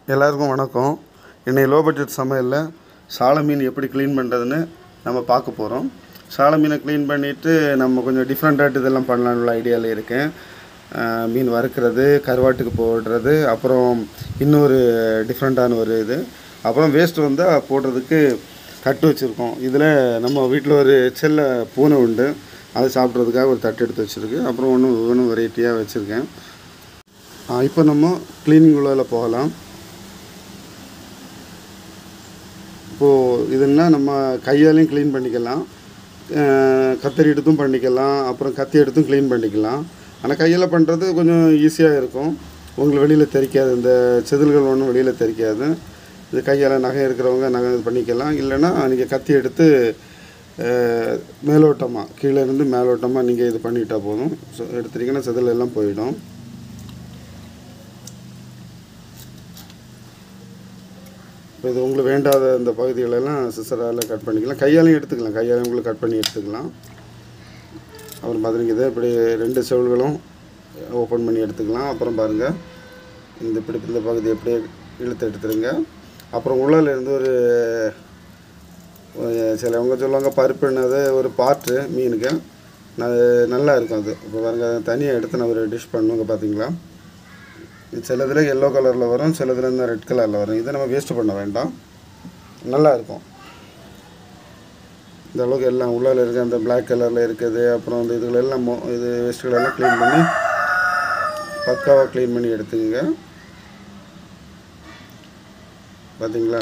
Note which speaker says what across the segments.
Speaker 1: எல்லாருக்கும் வணக்கம் இன்னைக்கு லோ பட்ஜெட் சமையலில் சால மீன் எப்படி க்ளீன் பண்ணுறதுன்னு நம்ம பார்க்க போகிறோம் சால மீனை க்ளீன் பண்ணிவிட்டு நம்ம கொஞ்சம் டிஃப்ரெண்ட்டாக இதெல்லாம் பண்ணலாம்னு ஐடியாவில் இருக்கேன் ஆஹ் மீன் வறுக்கிறது கருவாட்டுக்கு போடுறது அப்புறம் இன்னொரு டிஃப்ரெண்ட்டான ஒரு இது அப்புறம் வேஸ்ட் வந்தால் போடுறதுக்கு தட்டு வச்சுருக்கோம் இதில் நம்ம வீட்டில் ஒரு செல்ல பூனை உண்டு அதை சாப்பிட்றதுக்காக ஒரு தட்டு எடுத்து வச்சுருக்கு அப்புறம் ஒன்றும் ஒன்றும் வெரைட்டியாக வச்சுருக்கேன் இப்போ நம்ம க்ளீனிங் உள்ளதில் போகலாம் இப்போது இதுன்னா நம்ம கையாலையும் க்ளீன் பண்ணிக்கலாம் அஹ் கத்தரி எடுத்தும் பண்ணிக்கலாம் அப்புறம் கத்தி எடுத்தும் க்ளீன் பண்ணிக்கலாம் ஆனால் கையில் பண்ணுறது கொஞ்சம் ஈஸியாக இருக்கும் உங்களுக்கு வெளியில் தெரிக்காது இந்த செதில்கள் ஒன்றும் வெளியில் தெரிக்காது இது கையால் நகை இருக்கிறவங்க நகை இது பண்ணிக்கலாம் இல்லைன்னா நீங்கள் கத்தி எடுத்து அஹ், மேலோட்டமாக கீழே இருந்து மேலோட்டமாக நீங்கள் இது பண்ணிட்டா போதும் ஸோ எடுத்துட்டிங்கன்னா செதில் எல்லாம் போயிடும் இப்போ இது உங்களுக்கு வேண்டாத இந்த பகுதிகளெல்லாம் சிசரால் கட் பண்ணிக்கலாம் கையாலையும் எடுத்துக்கலாம் கையாலையும் உங்களுக்கு கட் பண்ணி எடுத்துக்கலாம் அப்புறம் பார்த்துருங்க இதை இப்படி ரெண்டு செவல்களும் ஓப்பன் பண்ணி எடுத்துக்கலாம் அப்புறம் பாருங்கள் இந்த இப்படி இந்த பகுதி அப்படியே இழுத்து எடுத்துருங்க அப்புறம் உள்ளால இருந்து ஒரு ஒரு சிலவங்க சொல்லுவாங்க பருப்புன்னது ஒரு பாட்டு மீனுக்கு ந- நல்லா இருக்கும் அது இப்போ பாருங்க தனியாக எடுத்து நான் ஒரு டிஷ் பண்ணுங்க பார்த்தீங்களா சிலதில் எல்லோ கலரில் வரும் சிலதில் இந்த ரெட் கலரில் வரும் இதை நம்ம வேஸ்ட் பண்ண வேண்டாம் நல்லா இருக்கும் இந்த அளவுக்கு எல்லாம் உள்ளால இருக்க அந்த Black கலரில் இருக்குது அப்புறம் இந்த இதுகள் எல்லாம் மொ- இது வேஸ்ட்டுகளெல்லாம் க்ளீன் பண்ணி பக்காவாக க்ளீன் பண்ணி எடுத்துக்கங்க பார்த்தீங்களா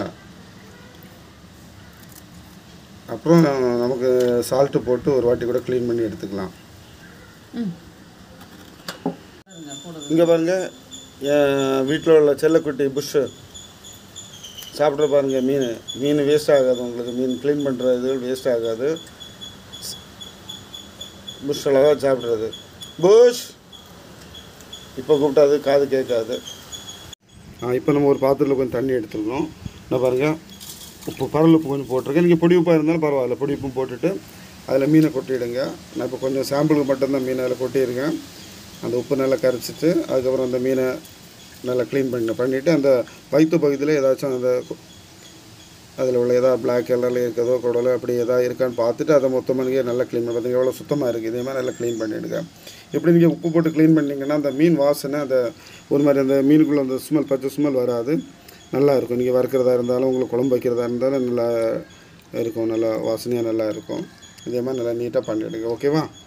Speaker 1: அப்புறம் நமக்கு சால்ட்டு போட்டு ஒரு வாட்டி கூட க்ளீன் பண்ணி எடுத்துக்கலாம் இங்கே பாருங்க என் வீட்டில் உள்ள செல்லக்குட்டி புஷ்ஷு சாப்பிட்ற பாருங்க மீன் மீன் வேஸ்ட் ஆகாது உங்களுக்கு மீன் க்ளீன் பண்ணுற இது வேஸ்ட் ஆகாது புஷ் அழகாக சாப்பிட்றது புஷ் இப்போ கூப்பிட்டா அது காது கேட்காது ஆ இப்போ நம்ம ஒரு பாத்திரத்தில் கொஞ்சம் தண்ணி எடுத்துக்கணும் நான் பாருங்கள் உப்பு பரல் உப்பு கொஞ்சம் போட்டிருக்கேன் நீங்கள் பொடி உப்பாக இருந்தாலும் பரவாயில்ல பொடி உப்பும் போட்டுட்டு அதில் மீனை கொட்டிடுங்க நான் இப்போ கொஞ்சம் சாம்பிளுக்கு மட்டும்தான் மீனை அதில் கொட்டியிருக்கேன் அந்த உப்பு நல்லா கரைச்சிட்டு அதுக்கப்புறம் அந்த மீனை நல்லா க்ளீன் பண்ணி பண்ணிவிட்டு அந்த வயிற்று பகுதியில் ஏதாச்சும் அந்த அதில் உள்ள ஏதாவது பிளாக் கலரில் இருக்கிறதோ குடலோ அப்படி ஏதாவது இருக்கான்னு பார்த்துட்டு அதை மொத்தமாக நீங்கள் நல்லா க்ளீன் பண்ணி பார்த்தீங்க எவ்வளோ சுத்தமாக இருக்குது இதே மாதிரி நல்லா க்ளீன் பண்ணிவிடுங்க எப்படி நீங்கள் உப்பு போட்டு க்ளீன் பண்ணிங்கன்னா அந்த மீன் வாசனை அந்த ஒரு மாதிரி அந்த மீனுக்குள்ளே அந்த ஸ்மெல் பச்சை ஸ்மெல் வராது நல்லா இருக்கும் நீங்கள் வறுக்கிறதா இருந்தாலும் உங்களுக்கு குழம்பு வைக்கிறதா இருந்தாலும் நல்லா இருக்கும் நல்லா வாசனையாக நல்லா இருக்கும் இதே மாதிரி நல்லா நீட்டாக பண்ணிவிடுங்க ஓகேவா